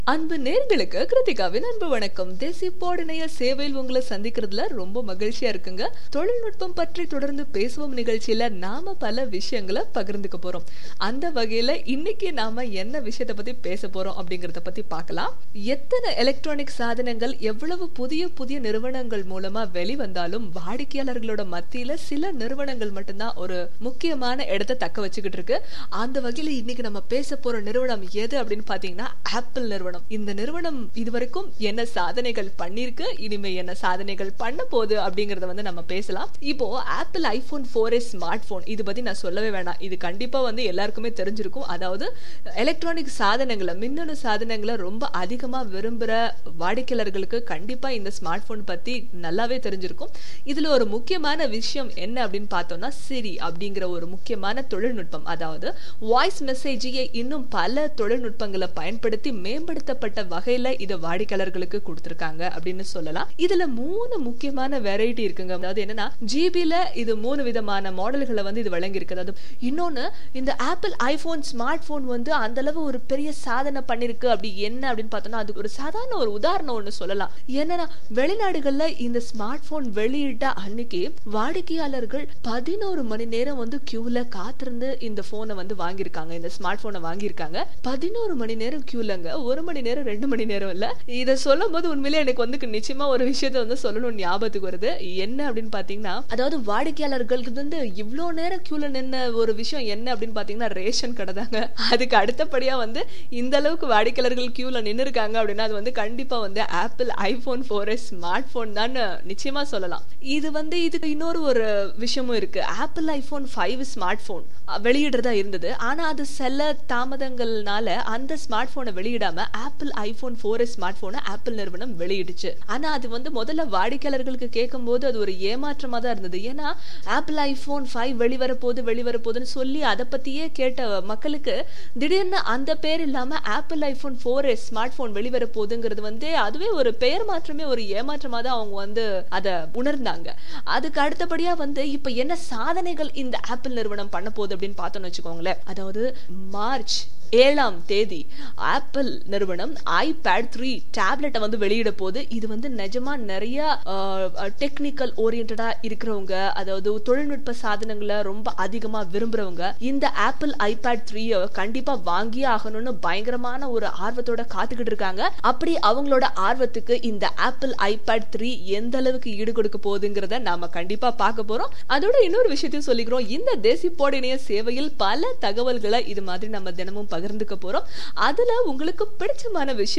அன்பு நேர்களுக்கு கிருத்திகாவின் அன்பு வணக்கம் தேசிய போடினைய சேவையில் உங்களை சந்திக்கிறதுல ரொம்ப மகிழ்ச்சியா இருக்குங்க தொழில்நுட்பம் பற்றி தொடர்ந்து பேசுவோம் நிகழ்ச்சியில நாம பல விஷயங்களை பகிர்ந்துக்க போறோம் அந்த வகையில இன்னைக்கு நாம என்ன விஷயத்தை பத்தி பேச போறோம் அப்படிங்கறத பத்தி பார்க்கலாம் எத்தனை எலக்ட்ரானிக் சாதனங்கள் எவ்வளவு புதிய புதிய நிறுவனங்கள் மூலமா வெளிவந்தாலும் வாடிக்கையாளர்களோட மத்தியில சில நிறுவனங்கள் மட்டும்தான் ஒரு முக்கியமான இடத்தை தக்க வச்சுக்கிட்டு இருக்கு அந்த வகையில இன்னைக்கு நம்ம பேச போற நிறுவனம் எது அப்படின்னு பாத்தீங்கன்னா ஆப்பிள் நிறுவனம் இந்த நிறுவனம் இதுவரைக்கும் என்ன சாதனைகள் பண்ணிருக்கு இனிமே என்ன சாதனைகள் பண்ண போகுது அப்படிங்கறத வந்து நம்ம பேசலாம் இப்போ Apple iPhone four S smartphone இது பத்தி நான் சொல்லவே வேணாம் இது கண்டிப்பா வந்து எல்லாருக்குமே தெரிஞ்சிருக்கும் அதாவது எலக்ட்ரானிக் சாதனங்களை மின்னணு சாதனங்களை ரொம்ப அதிகமா விரும்புற வாடிக்கையாளர்களுக்கு கண்டிப்பா இந்த ஸ்மார்ட் போன் பத்தி நல்லாவே தெரிஞ்சிருக்கும் இதுல ஒரு முக்கியமான விஷயம் என்ன அப்படின்னு பார்த்தோம்னா சிரி அப்படிங்கிற ஒரு முக்கியமான தொழில்நுட்பம் அதாவது வாய்ஸ் மெசேஜையை இன்னும் பல தொழில்நுட்பங்களை பயன்படுத்தி மேம்படுத்தப்பட்ட வகையில இதை வாடிக்கையாளர்களுக்கு கொடுத்திருக்காங்க அப்படின்னு சொல்லலாம் இதுல மூணு முக்கியமான வெரைட்டி இருக்குங்க அதாவது என்னன்னா ஜிபில இது மூணு விதமான மாடல்களை வந்து இது வழங்கி இருக்கு அதாவது இன்னொன்னு இந்த ஆப்பிள் ஐபோன் ஸ்மார்ட் போன் வந்து அந்த அளவு ஒரு பெரிய சாதனை பண்ணிருக்கு அப்படி என்ன அப்படின்னு பார்த்தோம்னா அதுக்கு ஒரு சாதாரண ஒரு உதாரணம் ஒண்ணு சொல்லலாம் என்னன்னா வெளிநாடுகள்ல இந்த ஸ்மார்ட் போன் வெளியிட்ட அன்னைக்கு வாடிக்கையாளர்கள் பதினோரு மணி நேரம் வந்து கியூல காத்திருந்து இந்த போனை வந்து வாங்கியிருக்காங்க இந்த ஸ்மார்ட் போனை வாங்கியிருக்காங்க பதினோரு மணி நேரம் கியூலங்க ஒரு மணி நேரம் ரெண்டு மணி நேரம் இல்ல இதை சொல்லும் போது உண்மையிலேயே எனக்கு வந்து நிச்சயமா ஒரு விஷயத்த வந்து சொல்லணும் ஞாபகத்துக்கு வருது என்ன அப்படின்னு பாத்தீங்கன்னா அதாவது வாடிக்கையாளர்களுக்கு வந்து இவ்வளோ நேரம் கியூல நின்ன ஒரு விஷயம் என்ன அப்படின்னு பாத்தீங்கன்னா ரேஷன் கடை தாங்க அதுக்கு அடுத்தபடியா வந்து இந்த அளவுக்கு வாடிக்கையாளர்கள் கியூல நின்று இருக்காங்க அப்படின்னா அது வந்து கண்டிப்பா வந்து Apple iPhone four S smartphone தான் நிச்சயமா சொல்லலாம் இது வந்து இதுக்கு இன்னொரு ஒரு விஷயமும் இருக்கு Apple iPhone five smartphone வெளியிடுறதா இருந்தது ஆனா அது சில தாமதங்கள்னால அந்த ஸ்மார்ட் போனை வெளியிடாம Apple iPhone four S smart போனை ஆப்பிள் நிறுவனம் வெளியிடுச்சு ஆனா அது வந்து முதல்ல வாடிக்கையாளர்களுக்கு கேட்கும் போது அது ஒரு ஏமாற்றமா தான் இருந்தது ஏன்னா ஆப்பிள் ஐபோன் ஃபைவ் வெளிவர போது வெளிவர போதுன்னு சொல்லி அதை பத்தியே கேட்ட மக்களுக்கு திடீர்னு அந்த பேர் இல்லாம Apple iPhone four S smartphone வெளிவர போகுதுங்கிறது வந்து அதுவே ஒரு பெயர் மாற்றமே ஒரு ஏமாற்றமா தான் அவங்க வந்து அதை உணர்ந்தாங்க அதுக்கு அடுத்தபடியா வந்து இப்ப என்ன சாதனைகள் இந்த ஆப்பிள் நிறுவனம் பண்ண போகுது அப்படின்னு பார்த்தோம்னு வச்சுக்கோங்களேன் அதாவது மார்ச் ஏழாம் தேதி ஆப்பிள் நிறுவனம் ஐபேட் த்ரீ டேப்லெட்டை வந்து வெளியிட போது இது வந்து நிஜமா நிறைய டெக்னிக்கல் ஓரியன்டா இருக்கிறவங்க அதாவது தொழில்நுட்ப சாதனங்களை ரொம்ப அதிகமா விரும்புறவங்க இந்த ஆப்பிள் ஐபேட் த்ரீய கண்டிப்பா வாங்கியே ஆகணும்னு பயங்கரமான ஒரு ஆர்வத்தோட காத்துக்கிட்டு இருக்காங்க அப்படி அவங்களோட ஆர்வத்துக்கு இந்த ஆப்பிள் ஐபேட் த்ரீ எந்த அளவுக்கு ஈடு கொடுக்க போகுதுங்கிறத நாம கண்டிப்பா பார்க்க போறோம் அதோட இன்னொரு விஷயத்தையும் சொல்லிக்கிறோம் இந்த தேசிப்போட இணைய சேவையில் பல தகவல்களை இது மாதிரி நம்ம தினமும் பகிர்ந்துக்க போறோம் அதுல உங்களுக்கு பிடிச்சமான விஷயம்